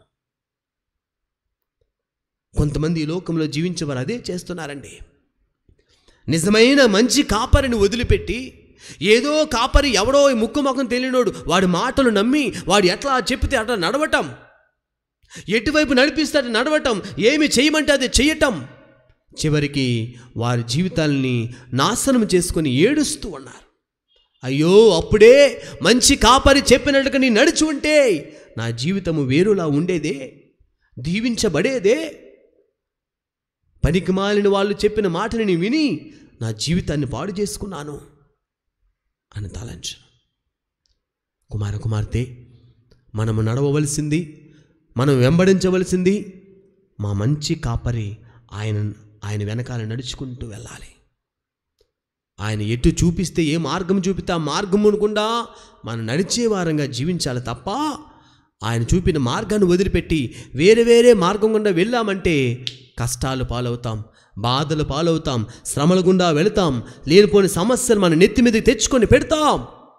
కొంతమంది ఈ లోకంలో జీవించేవారు అదే చేస్తున్నారండి నిజమైన మంచి కాపరిని వదిలిపెట్టి ఏదో కాపరి ఎవడో ఈ ముక్కు ముఖం తెలియనోడు వాడి మాటలు నమ్మి వాడు ఎట్లా చెప్తే అట్లా నడవటం ఎటువైపు నడిపిస్తే అటు నడవటం ఏమి చేయమంటే అది చెయ్యటం చివరికి వారి జీవితాల్ని నాశనం చేసుకొని ఏడుస్తూ ఉన్నారు అయ్యో అప్పుడే మంచి కాపరి చెప్పినట్టుగా నీ నడిచి ఉంటే నా జీవితము వేరులా ఉండేదే దీవించబడేదే పనికి మాలిన వాళ్ళు చెప్పిన మాటని నేను విని నా జీవితాన్ని పాడు చేసుకున్నాను అని తలంచు కుమార కుమార్తె మనము నడవవలసింది మనం వెంబడించవలసింది మా మంచి కాపరి ఆయన ఆయన వెనకాల నడుచుకుంటూ వెళ్ళాలి ఆయన ఎటు చూపిస్తే ఏ మార్గం చూపితే ఆ మార్గం అనుకుండా మనం నడిచే వారంగా జీవించాలి తప్ప ఆయన చూపిన మార్గాన్ని వదిలిపెట్టి వేరే వేరే మార్గం గుండా వెళ్ళామంటే కష్టాలు పాలవుతాం బాధలు పాలవుతాం శ్రమల గుండా వెళతాం లేనిపోని సమస్యలు మన నెత్తి మీదకి తెచ్చుకొని పెడతాం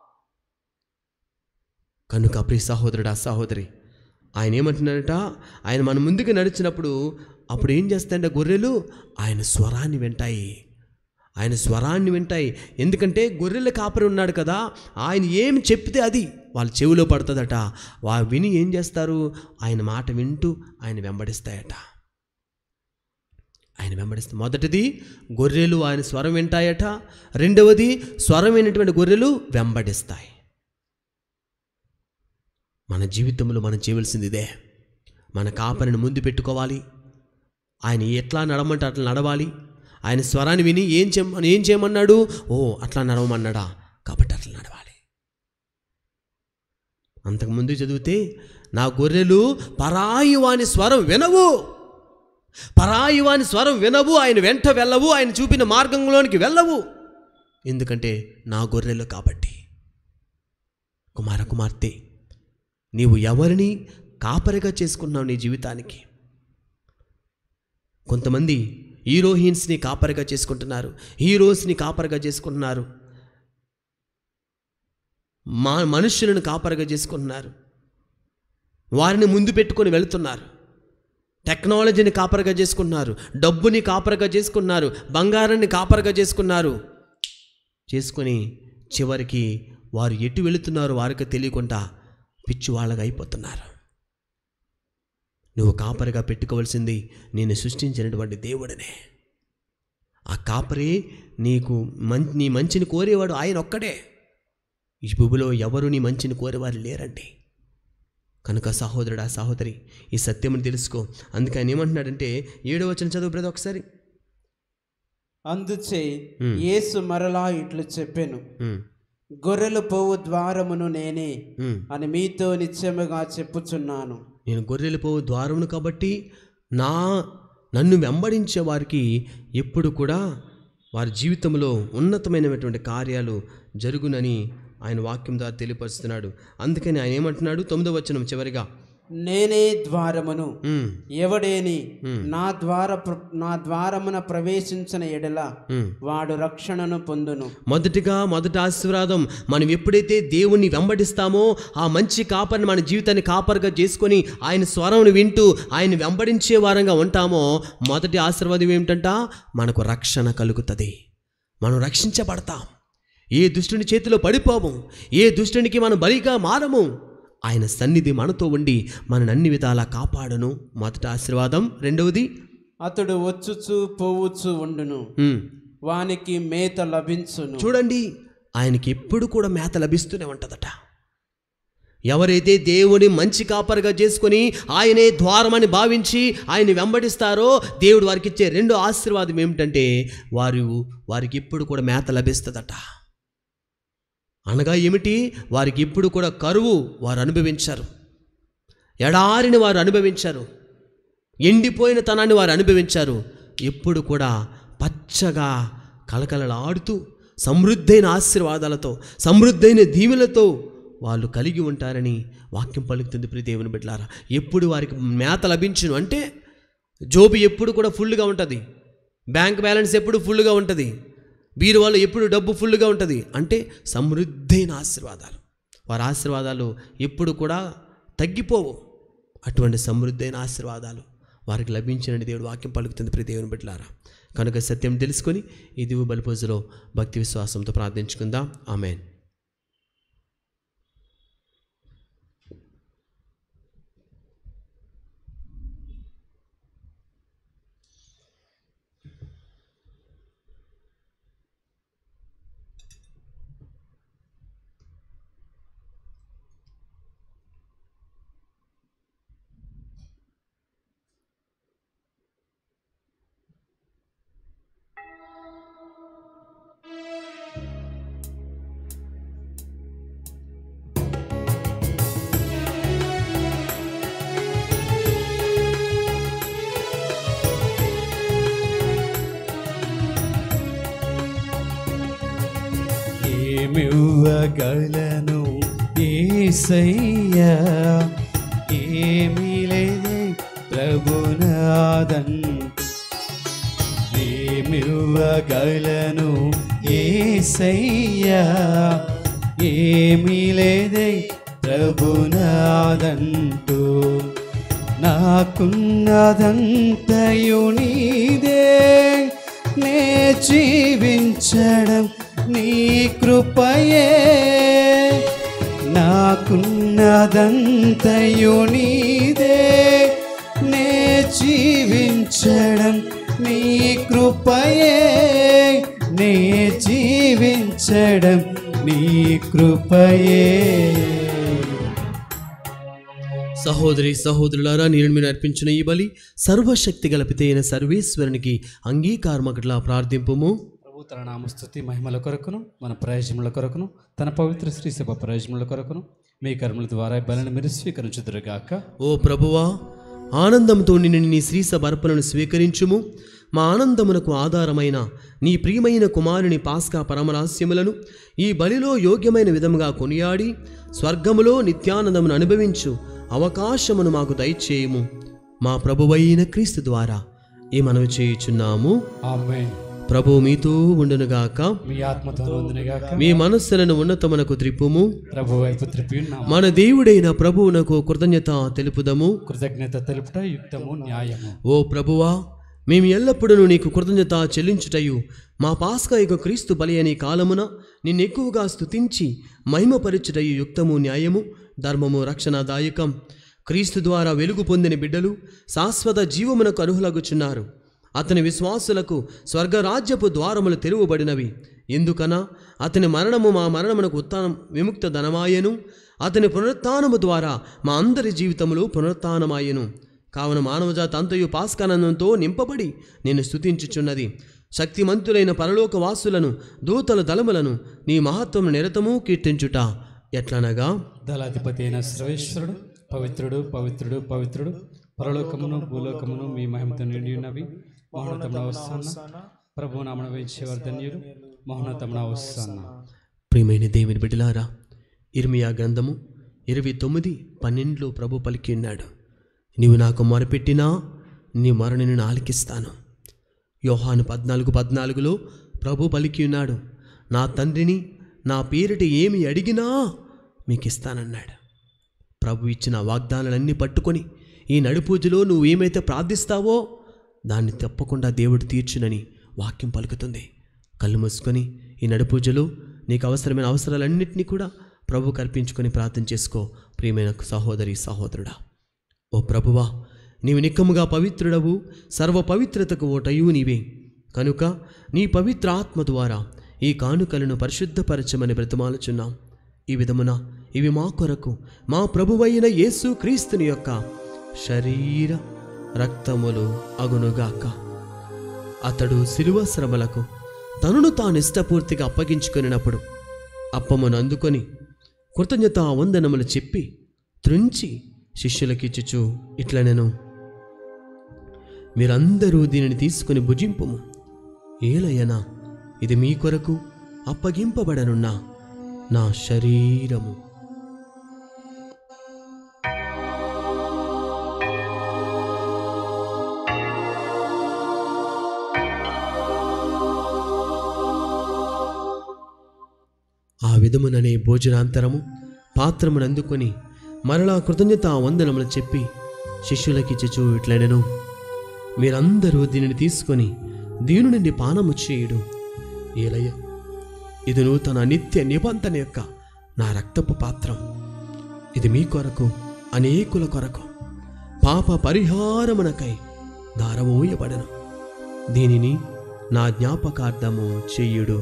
కనుక ప్రియ సహోదరుడా సహోదరి ఆయన ఏమంటున్నాడట ఆయన మన ముందుకు నడిచినప్పుడు అప్పుడు ఏం చేస్తాయంటే గొర్రెలు ఆయన స్వరాన్ని వింటాయి ఆయన స్వరాన్ని వింటాయి ఎందుకంటే గొర్రెల కాపరి ఉన్నాడు కదా ఆయన ఏం చెప్తే అది వాళ్ళ చెవిలో పడుతుందట వా విని ఏం చేస్తారు ఆయన మాట వింటూ ఆయన వెంబడిస్తాయట ఆయన వెంబడిస్తే మొదటిది గొర్రెలు ఆయన స్వరం వింటాయట రెండవది స్వరం వినటువంటి గొర్రెలు వెంబడిస్తాయి మన జీవితంలో మనం చేయవలసింది ఇదే మన కాపరిని ముందు పెట్టుకోవాలి ఆయన ఎట్లా నడమంటే అట్లా నడవాలి ఆయన స్వరాన్ని విని ఏం చేయమని ఏం చేయమన్నాడు ఓ అట్లా నడవమన్నాడా కాబట్టి అట్లా నడవాలి అంతకుముందు చదివితే నా గొర్రెలు పరాయి వాని స్వరం వినవు పరాయి వాని స్వరం వినవు ఆయన వెంట వెళ్ళవు ఆయన చూపిన మార్గంలోనికి వెళ్ళవు ఎందుకంటే నా గొర్రెలు కాబట్టి కుమార కుమార్తె నీవు ఎవరిని కాపరిగా చేసుకున్నావు నీ జీవితానికి కొంతమంది హీరోయిన్స్ని కాపరిగా చేసుకుంటున్నారు హీరోస్ని కాపరిగా చేసుకుంటున్నారు మా మనుషులను కాపరిగా చేసుకుంటున్నారు వారిని ముందు పెట్టుకొని వెళుతున్నారు టెక్నాలజీని కాపరిగా చేసుకున్నారు డబ్బుని కాపరిగా చేసుకున్నారు బంగారాన్ని కాపరిగా చేసుకున్నారు చేసుకొని చివరికి వారు ఎటు వెళుతున్నారో వారికి తెలియకుండా పిచ్చి వాళ్ళగా అయిపోతున్నారు నువ్వు కాపరిగా పెట్టుకోవాల్సింది నేను సృష్టించినటువంటి దేవుడనే ఆ కాపరి నీకు మం నీ మంచిని కోరేవాడు ఆయన ఒక్కడే ఈ భూమిలో ఎవరు నీ మంచిని కోరేవారు లేరండి కనుక సహోదరుడా సహోదరి ఈ సత్యముని తెలుసుకో అందుకే ఆయన ఏమంటున్నాడంటే ఏడో వచ్చిన చదువు బ్రదర్ ఒకసారి అందుచే ఉమ్. యేసు మరలా ఇట్లు చెప్పెను ఉమ్, గొర్రెలు పోవు ద్వారమును నేనే ఉమ్. అని మీతో నిత్యముగా చెప్పుచున్నాను నేను గొర్రెలు పోవు ద్వారమును కాబట్టి నా నన్ను వెంబడించే వారికి ఎప్పుడు కూడా వారి జీవితంలో ఉన్నతమైనటువంటి కార్యాలు జరుగునని ఆయన వాక్యం ద్వారా తెలియపరుస్తున్నాడు అందుకని ఆయన ఏమంటున్నాడు తొమ్మిదో వచనం చివరిగా నేనే ద్వారమును ఉమ్, ఎవడేని నా ద్వార ప్ర- నా ద్వారమున ప్రవేశించిన ఎడల ఉమ్. వాడు రక్షణను పొందును మొదటిగా మొదటి ఆశీర్వాదం మనం ఎప్పుడైతే దేవుణ్ణి వెంబడిస్తామో ఆ మంచి కాపరిని మన జీవితాన్ని కాపరిగా చేసుకొని ఆయన స్వరంను వింటూ ఆయన వెంబడించే వారంగా ఉంటామో మొదటి ఆశీర్వాదం ఏమిటంట మనకు రక్షణ కలుగుతుంది మనం రక్షించబడతాం ఏ దుష్టుని చేతిలో పడిపోము ఏ దుష్టునికి మనం బలిగా మారము ఆయన సన్నిధి మనతో ఉండి మనని అన్ని విధాలా కాపాడును మొదటి ఆశీర్వాదం రెండవది అతడు వచ్చుచు పోవుచు ఉండును ఉమ్, వానికి మేత లభించును చూడండి ఆయనకి ఎప్పుడు కూడా మేత లభిస్తూనే ఉంటుందట ఎవరైతే దేవుని మంచి కాపరిగా చేసుకొని ఆయనే ద్వారమని భావించి ఆయన్ని వెంబడిస్తారో దేవుడు వారికి ఇచ్చే రెండో ఆశీర్వాదం ఏమిటంటే వారు వారికి ఎప్పుడు కూడా మేత లభిస్తుందట అనగా ఏమిటి వారికి ఎప్పుడు కూడా కరువు వారు అనుభవించారు ఎడారిని వారు అనుభవించారు ఎండిపోయిన తనాన్ని వారు అనుభవించారు ఎప్పుడు కూడా పచ్చగా కలకలలాడుతూ సమృద్ధైన ఆశీర్వాదాలతో సమృద్ధైన దీవెలతో వాళ్ళు కలిగి ఉంటారని వాక్యం పలుకుతుంది ప్రియ దేవుని బిడ్డలారా ఎప్పుడు వారికి మేత లభించును అంటే జోబు ఎప్పుడు కూడా ఫుల్గా ఉంటుంది బ్యాంక్ బ్యాలెన్స్ ఎప్పుడు ఫుల్గా ఉంటుంది బీరువాలో ఎప్పుడు డబ్బు ఫుల్గా ఉంటుంది అంటే సమృద్ధైన ఆశీర్వాదాలు వారి ఆశీర్వాదాలు ఎప్పుడు కూడా తగ్గిపోవు అటువంటి సమృద్ధైన ఆశీర్వాదాలు వారికి లభించినని దేవుడు వాక్యం పలుకుతుంది ప్రతి దేవుని బిడ్డలారా కనుక సత్యం తెలుసుకొని ఈ దివు బలిపూజలో భక్తి విశ్వాసంతో ప్రార్థించుకుందాం ఆమెన్ ఏమివ్వగలను ఏసయ్యా ఏమీ లేదే ప్రభునాదన్ ఏమివ్వగలను ఏసయ్యా ఏమీ లేదే ప్రభునాదంటూ నాకున్నదంతయు నీదే నే జీవించడం నీ కృపయే నాకున్నదంతయు నీదే నే జీవించడం నీ కృపయే నే జీవించడం నీ కృపయే సహోదరి సహోదరులారా నేను మీరు అర్పించిన ఈ బలి సర్వశక్తి గలపితే అయిన సర్వేశ్వరునికి అంగీకారమగట్లా ప్రార్థింపుము ప్రభు తన నామస్తుతి మహిమల కొరకును మన ప్రయోజనముల కొరకును తన పవిత్ర శ్రీ సభ ప్రయోజనముల కొరకును మీ కర్మల ద్వారా ఈ బలను మీరు స్వీకరించుదురుగాక ఓ ప్రభువా ఆనందంతో నిన్ను నీ శ్రీసభ అర్పణను స్వీకరించుము మా ఆనందమునకు ఆధారమైన నీ ప్రియమైన కుమారుని పాస్కా పరమరహస్యములను ఈ బలిలో యోగ్యమైన విధముగా కొనియాడి స్వర్గములో నిత్యానందమును అనుభవించు అవకాశమును మాకు దయచేయము మా ప్రభువైన క్రీస్తు ద్వారా ఈ మనవి చేయుచున్నాము ఆమేన్ ప్రభు మీతో ఉండునుగాక మీ ఆత్మతో నొందునుగాక మీ మనస్సులను ఉన్నతమునకు త్రిప్పుము ప్రభు వైపు త్రిపి ఉన్నాము మన దేవుడైన ప్రభువునకు కృతజ్ఞత తెలుపుదము కృతజ్ఞత తెలుపుట యుక్తము న్యాయము ఓ ప్రభువా మేము ఎల్లప్పుడూ నీకు కృతజ్ఞత చెల్లించుటయు మా పాస్కా యొక్క క్రీస్తు బలి అనే కాలమున నిన్నెక్కువగా స్తుతించి మహిమపరచుటయు యుక్తము న్యాయము ధర్మము రక్షణదాయకం క్రీస్తు ద్వారా వెలుగు పొందిన బిడ్డలు శాశ్వత జీవమునకు అర్హులగుచున్నారు అతని విశ్వాసులకు స్వర్గరాజ్యపు ద్వారములు తెరువబడినవి ఎందుకనా అతని మరణము మా మరణమునకు ఉత్తానం విముక్త ధనమాయను అతని పునరుత్నము ద్వారా మా అందరి జీవితములు పునరుత్నమాయను కావున మానవజాత అంతయు పాస్కానందంతో నింపబడి నేను స్తుతించుచున్నది శక్తిమంతులైన పరలోక వాసులను దూతల దళములను నీ మహత్వము నిరతము కీర్తించుట ఎట్లనగా దళాధిపతి అయిన సర్వేశ్వరుడు పవిత్రుడు పవిత్రుడు పవిత్రుడు పరలోకమును భూలోకమును మీ మహిమతో నిండి ఉన్నవి మౌనతమున వస్తాన్న ప్రభు నామన వేయించేవారు ధన్యుడు మౌనతమున వస్తాన్న ప్రియమైన దేవుని బిడ్డలారా ఇర్మియా గ్రంథము ఇరవై తొమ్మిది పన్నెండులో ప్రభు పలికి ఉన్నాడు నీవు నాకు మొరపెట్టినా నీ మరణి నేను ఆలకిస్తాను యోహాను పద్నాలుగు పద్నాలుగులో ప్రభు పలికి ఉన్నాడు నా తండ్రిని నా పేరిట ఏమి అడిగినా మీకు ఇస్తానన్నాడు ప్రభు ఇచ్చిన వాగ్దానాలన్నీ పట్టుకొని ఈ నడిపూజలో నువ్వు ఏమైతే ప్రార్థిస్తావో దాన్ని తప్పకుండా దేవుడు తీర్చునని వాక్యం పలుకుతుంది కళ్ళు మూసుకొని ఈ నడిపూజలో నీకు అవసరమైన అవసరాలన్నింటినీ కూడా ప్రభు కల్పించుకొని ప్రార్థన చేసుకో ప్రియమైన సహోదరి సహోదరుడా ఓ ప్రభువా నీవు నిక్కముగా పవిత్రుడవు సర్వ పవిత్రతకు ఓటయు నీవే కనుక నీ పవిత్ర ఆత్మ ద్వారా ఈ కానుకలను పరిశుద్ధపరచమని బ్రతమాలుచున్నాం ఈ విధమున ఇవి మా కొరకు మా ప్రభువైన యేసు క్రీస్తుని యొక్క శరీర రక్తములు అగునుగాక అతడు శిలువ శ్రమలకు తనను తాను ఇష్టపూర్తిగా అప్పగించుకొనినప్పుడు అప్పమును అందుకొని కృతజ్ఞత వందనములు చెప్పి త్రుంచి శిష్యులకిచ్చుచు ఇట్లా నేను మీరందరూ దీనిని తీసుకుని భుజింపుము ఏలయనా ఇది మీ కొరకు అప్పగింపబడనున్న నా శరీరము ఆ విధముననే భోజనాంతరము పాత్రమును అందుకొని మరలా కృతజ్ఞత వందనములు చెప్పి శిష్యులకిచ్చుచు ఇట్లనెను మీరందరూ దీనిని తీసుకొని దీని నుండి పానము చేయుడు ఏలయ్య ఇది నూతన నిత్య నిబంధన యొక్క నా రక్తపు పాత్రం ఇది మీ కొరకు అనేకుల కొరకు పాప పరిహారమునకై దారవోయబడను దీనిని నా జ్ఞాపకార్థము చెయ్యుడు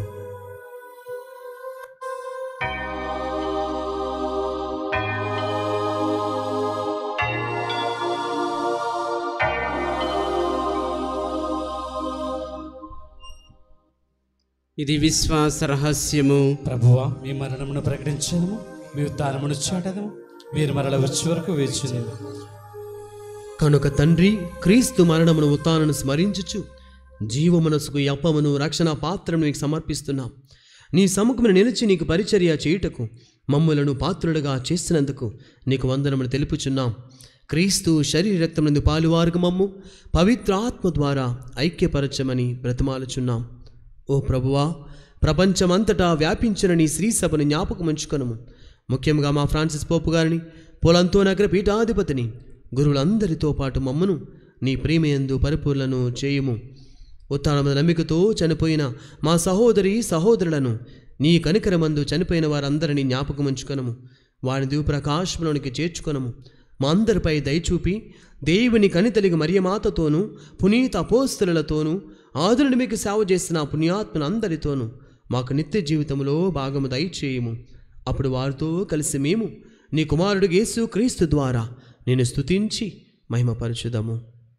ఇది విశ్వాస రహస్యము ప్రభువా మీ మరణమును ప్రకటించదము మీ ఉత్తానమును చాటదము మీరు మరల వచ్చే వరకు వేచి కనుక తండ్రి క్రీస్తు మరణమును ఉత్తానను స్మరించుచు జీవమనసుకు ఈ అప్పమును రక్షణ పాత్రను మీకు సమర్పిస్తున్నాం నీ సముఖమును నిలిచి నీకు పరిచర్య చేయుటకు మమ్ములను పాత్రులుగా చేసినందుకు నీకు వందనములు తెలుపుచున్నాం క్రీస్తు శరీర రక్తమునందు పాలువారుగా మమ్ము పవిత్ర ఆత్మ ద్వారా ఐక్యపరచమని బ్రతిమాలుచున్నాం ఓ ప్రభువా ప్రపంచమంతటా వ్యాపించిన నీ శ్రీ సభను జ్ఞాపకముంచుకొనము ముఖ్యంగా మా ఫ్రాన్సిస్ పోపు గారిని పొలంతో నగర పీఠాధిపతిని గురువులందరితో పాటు మమ్మను నీ ప్రేమయందు పరిపూర్ణను చేయుము ఉత్తానమ నమ్మికతో చనిపోయిన మా సహోదరి సహోదరులను నీ కనికరమందు చనిపోయిన వారందరినీ జ్ఞాపకముంచుకొనము వారిని దీవప్రకాశంలోనికి చేర్చుకొనము మా అందరిపై దయచూపి దేవుని కనితలిగి మరియమాతతోనూ పునీత అపోస్తులతోనూ ఆదురుని మీకు సేవ చేసిన పుణ్యాత్మనందరితోనూ మాకు నిత్య జీవితంలో భాగము దయచేయము అప్పుడు వారితో కలిసి మేము నీ కుమారుడు యేసు క్రీస్తు ద్వారా నేను స్తుతించి మహిమపరచుదాము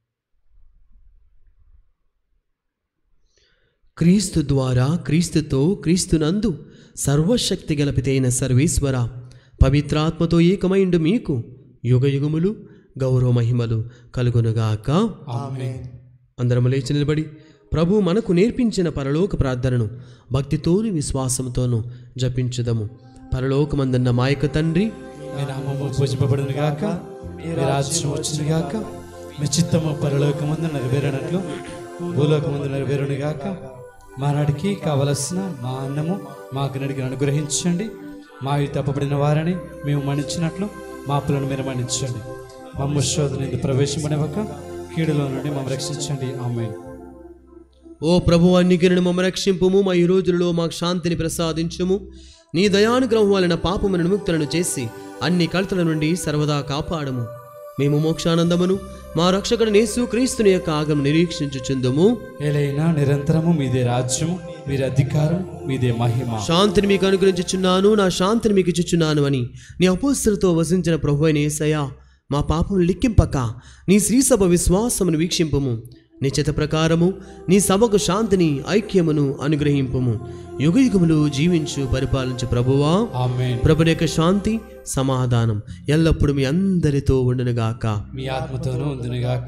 క్రీస్తు ద్వారా క్రీస్తుతో క్రీస్తునందు సర్వశక్తి గలపితైన సర్వేశ్వర పవిత్రాత్మతో ఏకమైండు మీకు యుగయుగములు గౌరవ మహిమలు కలుగునుగాక అందరం లేచి నిలబడి ప్రభు మనకు నేర్పించిన పరలోక ప్రార్థనను భక్తితోను విశ్వాసంతోనూ జపించుదము పరలోకమందన్న మా యొక్క తండ్రి మీ నామము పూజింపబడును గాక మీ రాజ్యం వచ్చును గాక మీ చిత్తము పరలోకమందు నెరవేరినట్లు భూలోకమందు నెరవేరును గాక మానాడికి కావలసిన మా అన్నము మాకు నడికి అనుగ్రహించండి మా తప్పబడిన వారిని మేము మన్నించినట్లు మా పిల్లలను మీరు మన్నించండి మమ్మ శోధన ప్రవేశపడివక కీడులో నుండి మమ్మల్ని రక్షించండి ఆమె ఓ ప్రభు అన్నికిరణ మమ్మ రక్షింపుము మా ఈ రోజులలో మాకు శాంతిని ప్రసాదించుము నీ దయానుగ్రహం వలన పాపమును విముక్తులను చేసి అన్ని కలతల నుండి సర్వదా కాపాడము మేము మోక్షానందమును మా రక్షకుడు నేసు క్రీస్తుని యొక్క ఆగం నిరీక్షించుచుందుము ఏలైనా నిరంతరము మీదే రాజ్యము మీదే అధికారం మీదే మహిమ శాంతిని మీకు అనుగ్రహించుచున్నాను నా శాంతిని మీకు ఇచ్చుచున్నాను అని నీ అపోస్తులతో వసించిన ప్రభు అయిన యేసయ్య మా పాపం లిక్కింపక నీ శ్రీసభ విశ్వాసమును వీక్షింపుము నీ చిత ప్రకారము నీ సభకు శాంతిని ఐక్యమును అనుగ్రహింపుము యుగయుగములు జీవించు పరిపాలించు ప్రభువా ఆమెన్ ప్రభుని యొక్క శాంతి సమాధానం ఎల్లప్పుడూ మీ అందరితో ఉండునుగాక మీ ఆత్మతోనూ ఉందిగాక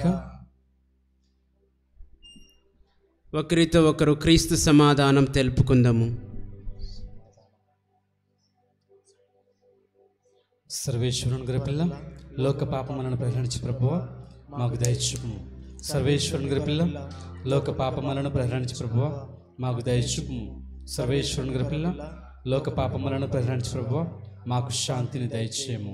ఒకరితో ఒకరు క్రీస్తు సమాధానం తెలుపుకుందాము సర్వేశ్వరుని గారి పిల్ల లోక పాపములను ప్రహరించి ప్రభువ మాకు దయచూపుము సర్వేశ్వరుని గారి పిల్ల లోక పాపములను ప్రహరించి ప్రభువ మాకు దయచూపుము సర్వేశ్వరుని గారి పిల్ల లోక పాపములను ప్రహరించి ప్రభువ మాకు శాంతిని దయచేయము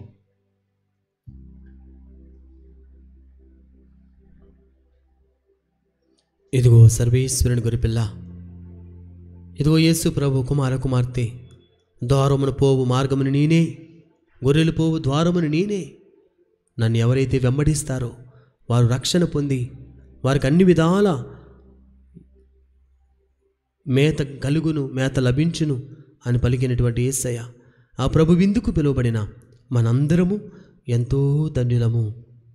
ఇదిగో సర్వేశ్వరుని గురిపిల్ల ఇదిగో యేసు ప్రభు కుమార కుమార్తె ద్వారమును పోవు మార్గమును నేనే గొర్రెలు పోవు ద్వారమును నేనే నన్ను ఎవరైతే వెంబడిస్తారో వారు రక్షణ పొంది వారికి అన్ని విధాల మేత కలుగును మేత లభించును అని పలికినటువంటి యేసయ్య ఆ ప్రభు విందుకు పిలువబడిన మనందరము ఎంతో ధన్యులము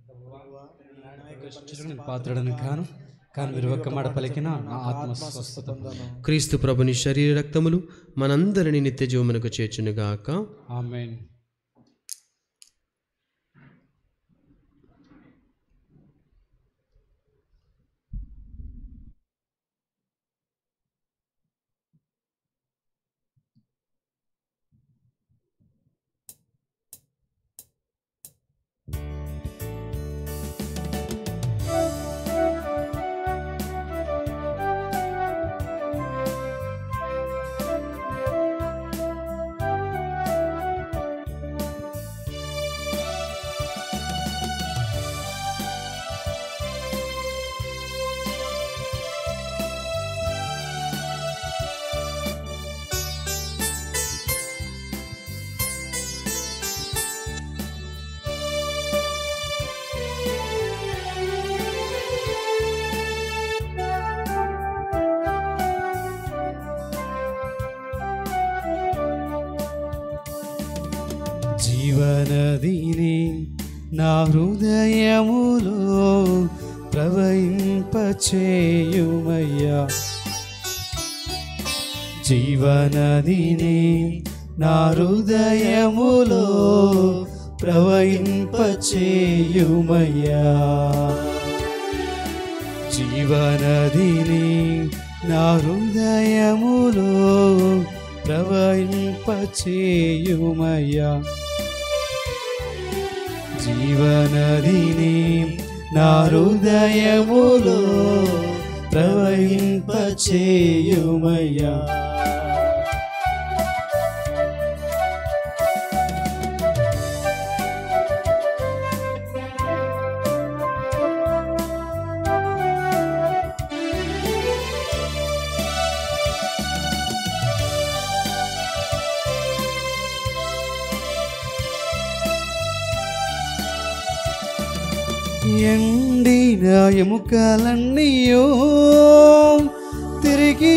నేను పాత్రడను కాను కానీ మీరు ఒక్క మాట పలికిన నా ఆత్మ స్వస్థత క్రీస్తు ప్రభుని శరీర రక్తములు మనందరిని నిత్య జీవమునకు చేర్చునుగాక ఆమెన్ జీవనదిని నా హృదయములో ప్రవహింపచేయుమయ్యా జీవనదిని నా హృదయములో ప్రవహింపచేయుమయ్యా జీవనదిని నా హృదయములో ప్రవహింపచేయుమయ్యా జీవనదిని నా హృదయములో ప్రవహింపచేయుమయ్యా ఎండిన ఎముకలన్నీయో తిరిగి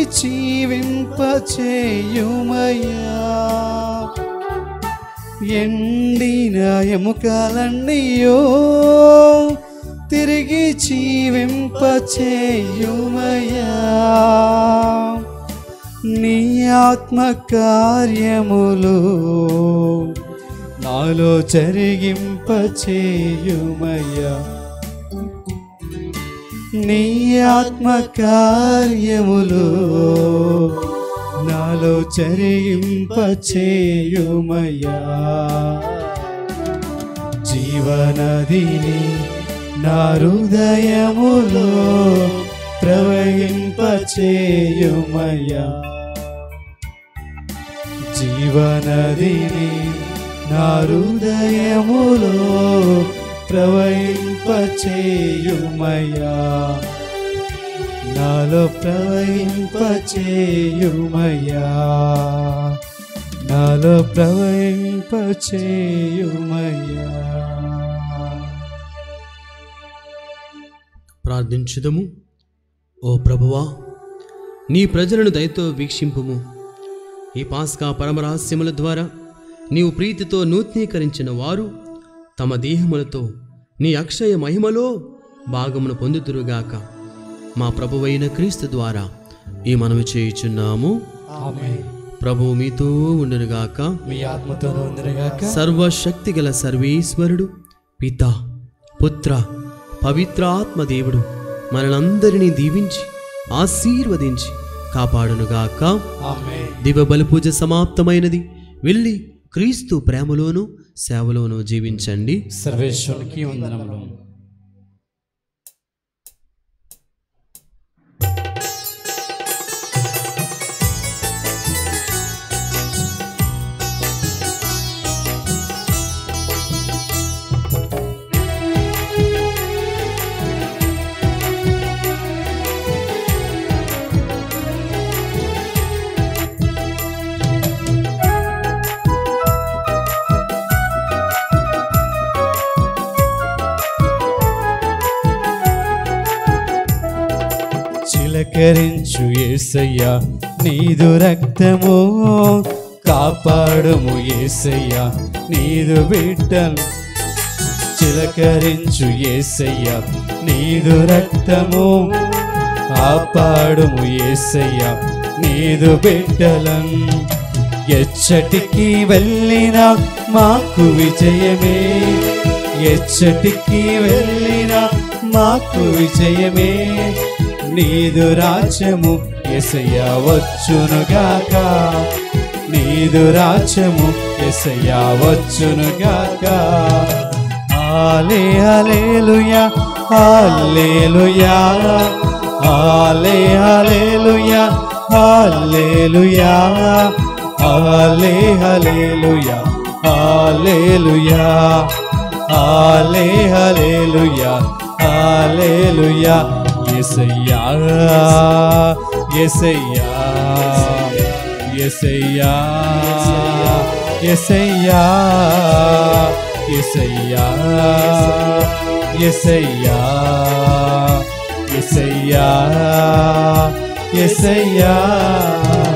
జీవింపచేయుమయ్యా ఎండిన ఎముకలన్నీయో తిరిగి జీవింపచేయుమయ్యా నీ ఆత్మ కార్యములు నాలో జరిగింపచేయుమయ్యా నీ ఆత్మ కార్యములు నాలో జరిగింపచేయుమయ్యా జీవనదిని నా హృదయములో ప్రవహింపచేయుమయ్యా జీవనదిని నా హృదయములో ప్రవహింపచేయుమయ్యా నాలో ప్రవహింపచేయుమయ్యా నాలో ప్రవహింపచేయుమయ్యా ప్రార్థించుదము ఓ ప్రభువా నీ ప్రజలను దయతో వీక్షింపుము ఈ పాస్కా పరమరహస్యముల ద్వారా నీవు ప్రీతితో నూతనీకరించిన వారు తమ దేహములతో నీ అక్షయ మహిమలో భాగమును పొందుతురుగాక మా ప్రభువైన క్రీస్తు ద్వారా ఈ మనవి చేయుచున్నాము ఆమె ప్రభువు మీతో ఉండునుగాక మీ ఆత్మతోనూ ఉందిగాక సర్వశక్తిగల సర్వేశ్వరుడు పిత పుత్ర పవిత్ర ఆత్మదేవుడు మనలందరినీ దీవించి ఆశీర్వదించి కాపాడునుగాక ఆమె దివ్య బలిపూజ సమాప్తమైనది వెళ్ళి క్రీస్తు ప్రేమలోను సేవలోను జీవించండి సర్వేశ్వరునికి వందనములు చిలకరించు ఏసయ్యా నీదు రక్తము కాపాడుము ఏసయ్యా నీదు బిడ్డను చిలకరించు ఏసయ్యా నీదు రక్తము కాపాడుము ఏసయ్యా నీదు బిడ్డలం ఎచ్చటికి వెళ్ళినా మాకు విజయమే ఎచ్చటికి వెళ్ళినా మాకు విజయమే నీదు రాజ్యము ఎసయ్య వచ్చునుగాక నీదు రాజ్యము ఎసయ్య వచ్చునుగాక ఆలే హల్లెలూయా హల్లెలూయా ఆలే హల్లెలూయా హల్లెలూయా ఆలే హల్లెలూయా హల్లెలూయా ఆలే హల్లెలూయా హల్లెలూయా యేసయ్యా యేసయ్యా యేసయ్యా యేసయ్యా యేసయ్యా యేసయ్యా యేసయ్యా యేసయ్యా